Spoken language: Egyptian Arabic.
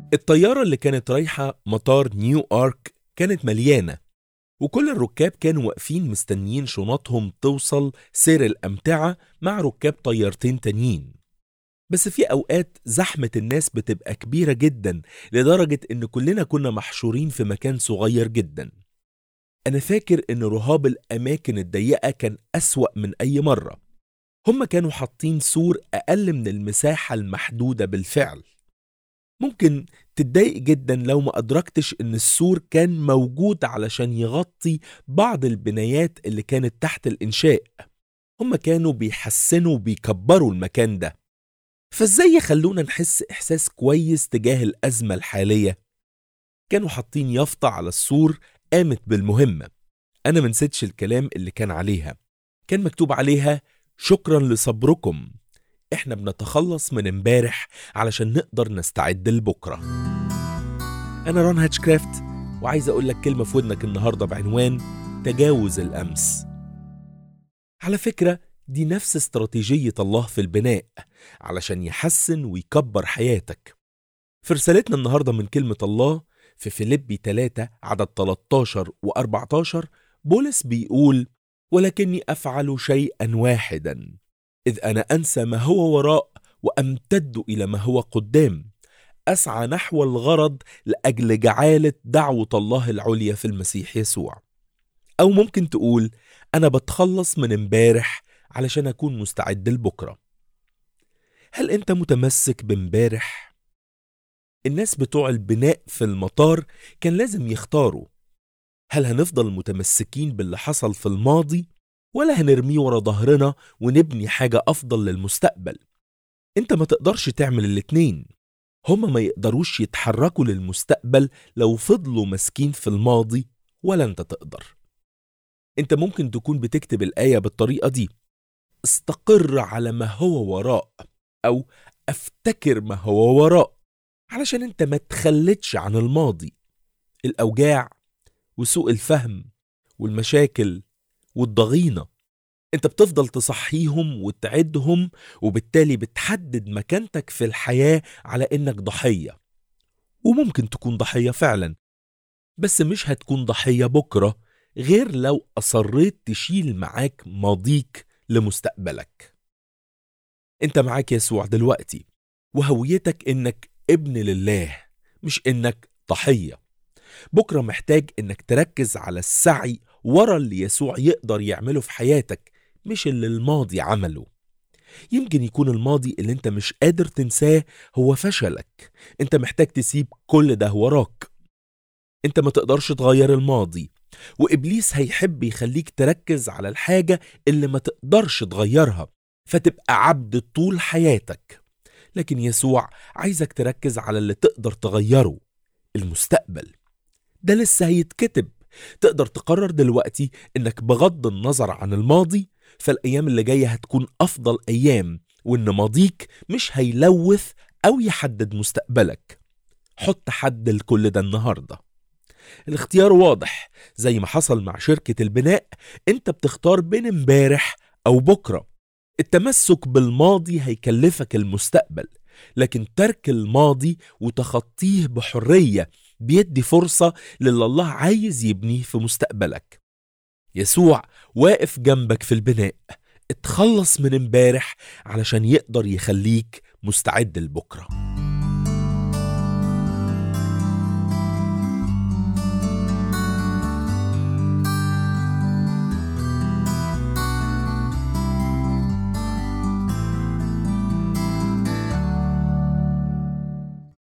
الطيارة اللي كانت رايحة مطار نيو آرك كانت مليانة وكل الركاب كانوا واقفين مستنيين شنطهم توصل سير الأمتعة مع ركاب طيارتين تانيين بس في أوقات زحمة الناس بتبقى كبيرة جدا لدرجة إن كلنا كنا محشورين في مكان صغير جدا أنا فاكر إن رهاب الأماكن الضيقة كان أسوأ من أي مرة هم كانوا حاطين سور أقل من المساحة المحدودة بالفعل ممكن تتضايق جدا لو ما أدركتش إن السور كان موجود علشان يغطي بعض البنايات اللي كانت تحت الإنشاء هم كانوا بيحسنوا وبيكبروا المكان ده فازاي يخلونا نحس إحساس كويس تجاه الأزمة الحالية؟ كانوا حاطين يافطة على السور قامت بالمهمة أنا منسيتش الكلام اللي كان عليها كان مكتوب عليها شكرا لصبركم احنا بنتخلص من امبارح علشان نقدر نستعد لبكرة أنا ران هاتشكرافت وعايز أقول لك كلمة في ودنك النهاردة بعنوان تجاوز الأمس على فكرة دي نفس استراتيجية الله في البناء علشان يحسن ويكبر حياتك في رسالتنا النهاردة من كلمة الله في فيليبي 3 عدد 13 و14 بولس بيقول ولكني أفعل شيئا واحدا إذ أنا أنسى ما هو وراء وأمتد إلى ما هو قدام أسعى نحو الغرض لأجل جعالة دعوة الله العليا في المسيح يسوع أو ممكن تقول أنا بتخلص من امبارح علشان أكون مستعد لبكرة هل أنت متمسك بامبارح؟ الناس بتوع البناء في المطار كان لازم يختاروا هل هنفضل متمسكين باللي حصل في الماضي ولا هنرميه ورا ظهرنا ونبني حاجة أفضل للمستقبل انت ما تقدرش تعمل الاتنين هما ما يقدروش يتحركوا للمستقبل لو فضلوا ماسكين في الماضي ولا انت تقدر انت ممكن تكون بتكتب الآية بالطريقة دي استقر على ما هو وراء أو أفتكر ما هو وراء علشان انت ما تخلتش عن الماضي الأوجاع وسوء الفهم والمشاكل والضغينة انت بتفضل تصحيهم وتعدهم وبالتالي بتحدد مكانتك في الحياة على انك ضحية وممكن تكون ضحية فعلا بس مش هتكون ضحية بكرة غير لو أصريت تشيل معاك ماضيك لمستقبلك انت معاك يسوع دلوقتي وهويتك انك ابن لله مش انك ضحيه بكرة محتاج إنك تركز على السعي ورا اللي يسوع يقدر يعمله في حياتك مش اللي الماضي عمله يمكن يكون الماضي اللي انت مش قادر تنساه هو فشلك انت محتاج تسيب كل ده وراك انت ما تقدرش تغير الماضي وإبليس هيحب يخليك تركز على الحاجة اللي ما تقدرش تغيرها فتبقى عبد طول حياتك لكن يسوع عايزك تركز على اللي تقدر تغيره المستقبل ده لسه هيتكتب تقدر تقرر دلوقتي انك بغض النظر عن الماضي فالايام اللي جايه هتكون افضل ايام وان ماضيك مش هيلوث او يحدد مستقبلك حط حد لكل ده النهارده الاختيار واضح زي ما حصل مع شركة البناء انت بتختار بين امبارح او بكرة التمسك بالماضي هيكلفك المستقبل لكن ترك الماضي وتخطيه بحرية بيدي فرصة للي الله عايز يبنيه في مستقبلك يسوع واقف جنبك في البناء اتخلص من امبارح علشان يقدر يخليك مستعد لبكره